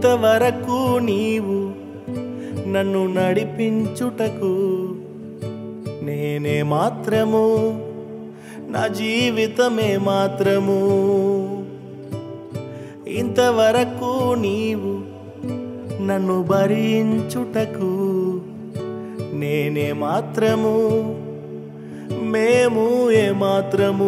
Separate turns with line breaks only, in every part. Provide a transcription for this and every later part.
ఇంతవరకు నీవు నన్ను నడిపించుటకు నేనే మాత్రము నా జీవితమే మాత్రము ఇంతవరకు నీవు నన్ను భరించుటకు నేనే మాత్రము మేము ఏ మాత్రము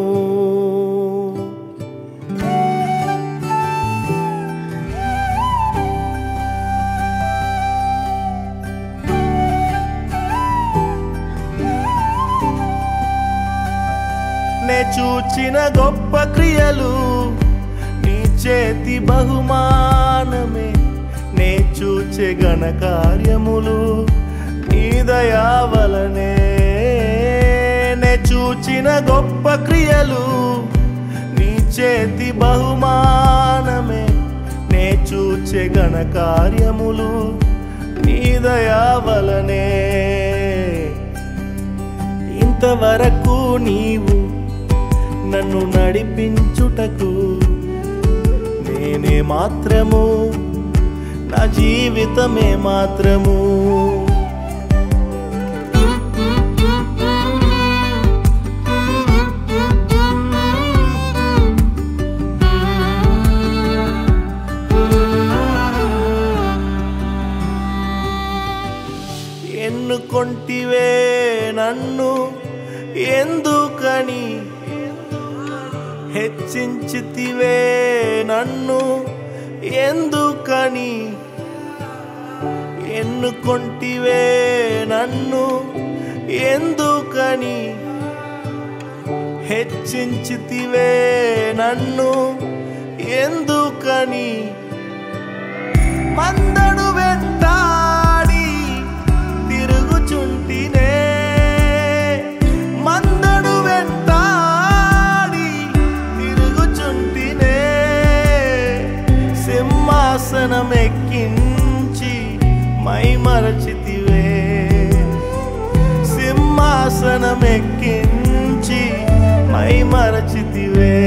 నే చూచిన గొప్ప క్రియలు నీ చేతి బహుమానమే నే చూచే గణ కార్యములు నీ దయా వలనే నే చూచిన గొప్ప క్రియలు నీ చేతి బహుమానమే నే చూచే గణ కార్యములు నీ దయా వలనే ఇంతవరకు నీవు నన్ను నడిపించుటకు నేనే మాత్రము నా జీవితమే మాత్రము ఎన్నుకొంటివే నన్ను ఎందుకని హెచ్చించితివే నన్ను ఎందుకని ఎన్నుకొంటివే నన్ను ఎందుకని హెచ్చించితివే నన్ను ఎందుకని మందడు వెంటాడి తిరుగుచుంటినే మందడు వెంటాడి తిరుగుచుంటినే సింహాసనం ఎక్కించి మై మరచితివే సింహాసనం ఎక్కించి మై మరచితివే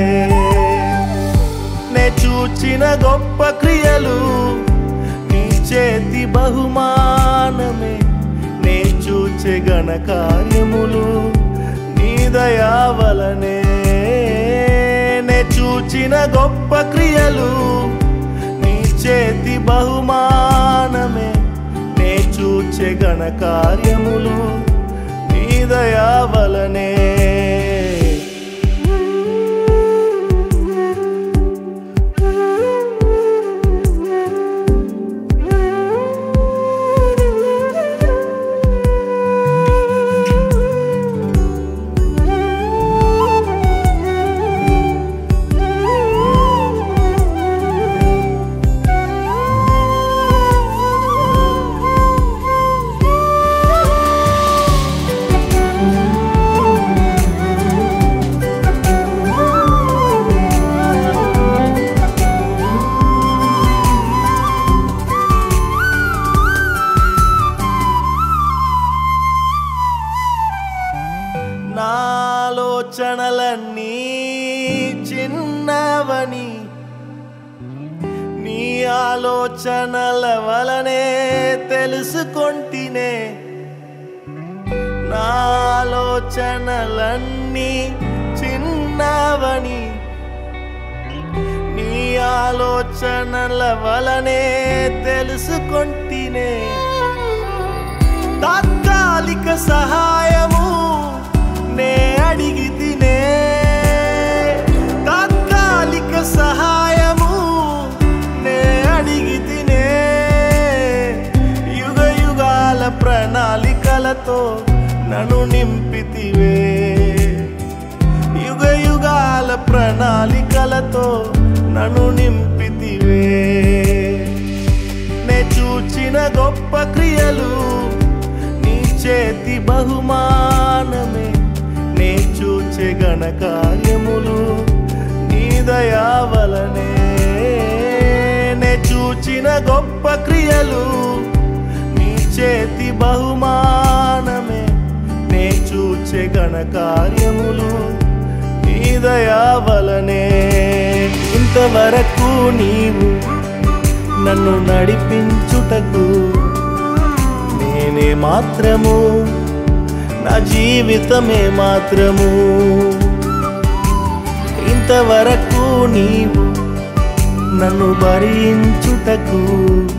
నే చూచిన గొప్ప క్రియలు నీ చేతి బహుమానమే నే చూచే గణ కార్యములు నీ దయా వలనే నే చూచిన గొప్ప క్రియలు నీ చేతి బహుమానమే నే చూచే గణ కార్యములు నీ దయా వలనే నాలోచనలన్నీ చిన్నవని నీ ఆలోచనల వలనే తెలుసుకొంటినే నాలోచనలన్నీ చిన్నవని నీ ఆలోచనల వలనే తెలుసుకొంటినే తాత్కాలిక సహాయము నే అడిగి తినే తాత్కాలిక సహాయము నే అడిగి తినే యుగ యుగాల ప్రణాళికలతో నన్ను నింపితివే యుగ యుగాల ప్రణాళికలతో నన్ను నింపితివే నే చూచిన గొప్ప క్రియలు నీ చేతి బహుమానమే నే చూచే గణ కార్యములు నీ దయా వలనే నే చూచిన గొప్ప క్రియలు నీ చేతి బహుమానమే నే చూచే గణ కార్యములు నీ దయా వలనే ఇంతవరకు నీవు నన్ను నడిపించుటకు నేనే మాత్రము నా జీవితమే మాత్రము ఇంతవరకు నీవు నన్ను భరించుటకు